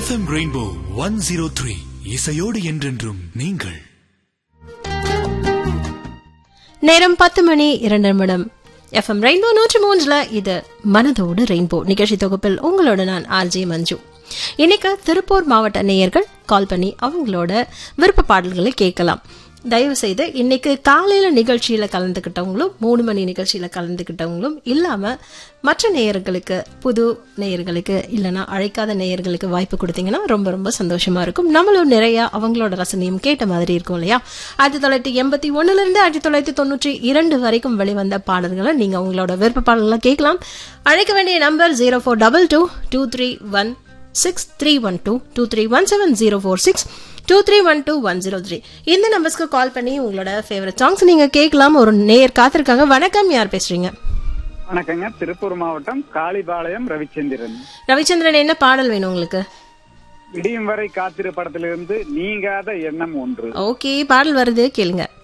FM rainbow one zero three இசையோடு என்றென்றும் நீங்கள் நேரம் பத்து மணி இரண்டு நிமிடம் எஃப்எம் ரெயின்போ நூற்றி மூன்றுல இது மனதோடு ரெயின்போ நிகழ்ச்சி தொகுப்பில் உங்களோட நான் ஆர்ஜே மஞ்சு இன்னைக்கு திருப்பூர் மாவட்ட நேயர்கள் கால் பண்ணி அவங்களோட விருப்ப பாடல்களை கேட்கலாம் தயவு செய்து இன்னைக்கு காலையில நிகழ்ச்சியில கலந்துக்கிட்டவங்களும் மூணு மணி நிகழ்ச்சியில கலந்துக்கிட்டவங்களும் இல்லாம மற்ற நேயர்களுக்கு புது நேயர்களுக்கு இல்லைன்னா அழைக்காத நேயர்களுக்கு வாய்ப்பு கொடுத்தீங்கன்னா ரொம்ப ரொம்ப சந்தோஷமா இருக்கும் நம்மளும் நிறைய அவங்களோட ரசனையும் கேட்ட மாதிரி இருக்கும் இல்லையா ஆயிரத்தி தொள்ளாயிரத்தி எண்பத்தி ஒண்ணுல இருந்து ஆயிரத்தி தொள்ளாயிரத்தி தொண்ணூற்றி இரண்டு வரைக்கும் வெளிவந்த பாடல்களை நீங்க உங்களோட விருப்ப பாடல்களை கேட்கலாம் அழைக்க வேண்டிய number zero four double two two three one six three one two two three one seven zero four six two three one two one zero three இந்த நம்பர்ஸ்க்கு கால் பண்ணி உங்களோட ஃபேவரட் சாங்ஸ் நீங்க கேட்கலாம் ஒரு நேயர் காத்திருக்காங்க வணக்கம் யார் பேசுறீங்க வணக்கங்க திருப்பூர் மாவட்டம் காளிபாளையம் ரவிச்சந்திரன் ரவிச்சந்திரன் என்ன பாடல் வேணும் உங்களுக்கு விடியும் வரை காத்திரு படத்திலிருந்து நீங்காத எண்ணம் ஒன்று ஓகே பாடல் வருது கேளுங்க